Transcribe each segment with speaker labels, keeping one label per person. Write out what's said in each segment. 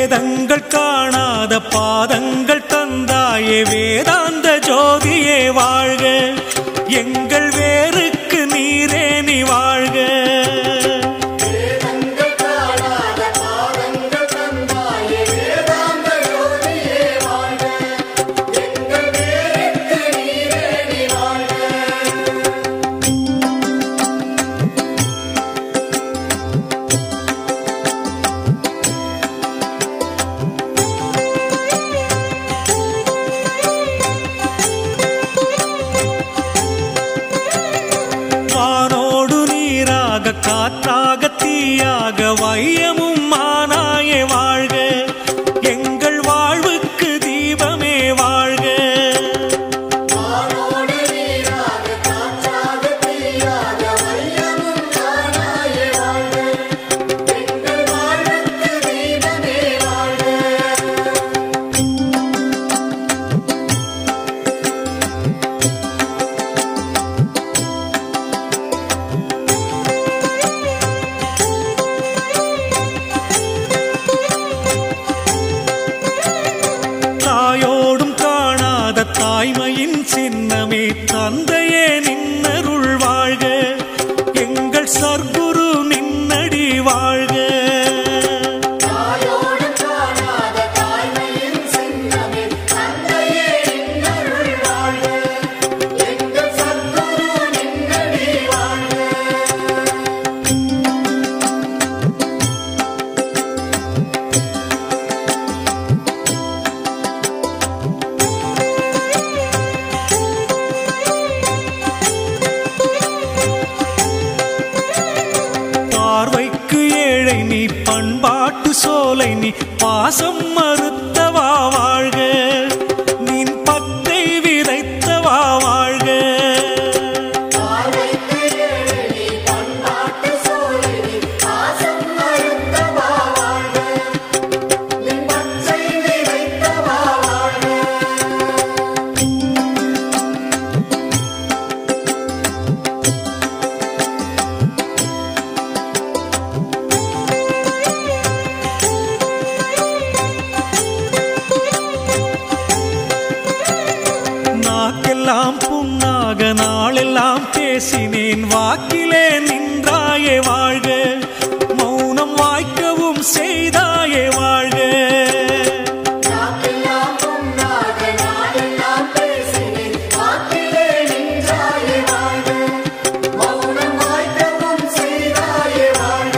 Speaker 1: வேதங்கள் காணாத பாதங்கள் தந்தாயே வேதாந்த ஜோதியே வாழ்க எங்கள் வேருக்கு நீரே நீ வாழ்க
Speaker 2: வேதங்கள் காணாத பாதங்கள் தந்தாயே வேதாந்த யோகியே வாழ்க எங்கள் வேருக்கு நீரே நீ வாழ்க
Speaker 1: வானோடு நீராக காற்றாக தீயாக வையமும் மானாயே வாழ்க எங்கள் வாழ்வுக்கு தீபமே வாழ்க
Speaker 2: வானோடு நீராக காற்றாக தீயாக வையமும் தானாயே வாழ்க எங்கள் வாழ்வுக்கு தீபமே வாழ்க
Speaker 1: தாயோடும் காணாத தாய்மையின் சின்னமே தந்தையே நின்னருள் வாழ்க எங்கள் சர்க்குரு நின்னடி வாழ்க
Speaker 2: தாயோடு காணாத தாய்மையின் சின்னமே தந்தையே நின்னருள் வாழ்க எங்கள் சத்குரு நின்னடி வாழ்க
Speaker 1: பார்வைக்கு ஏழை நீ பண்பாட்டு சோலை நீ பாசம் மறுத்தவா வாழ்க நின் பத்தை விதைத்தவா வாழ்க
Speaker 2: பார்வைக்கு ஏழி பண்பாட்டு சோழி பாசம் மறுத்தவா வாழ்க நின் பச்சை விதைத்தவா வாழ்க
Speaker 1: நாக்கெல்லாம் புண்ணாக நாளெல்லாம் பேசினேன் வாக்கிலே நின்றாயே வாழ்க மௌனம் வாய்க்கவும் செய்தாயே வாழ்க
Speaker 2: நாக்கெல்லாம் பொன்னாக நாடெல்லாம் பேசினேன் வாக்கிலே நின்றாயே வாழ்க மௌனம் வாய்க்கவும் செய்தாயே வாழ்க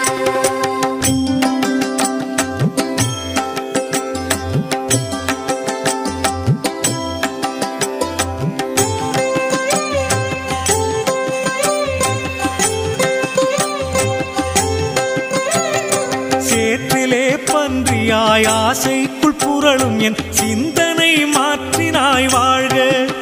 Speaker 1: சேற்றிலே பன்றியாய் ஆசைக்குள் புரளும் என் சிந்தனை மாற்றினாய் வாழ்க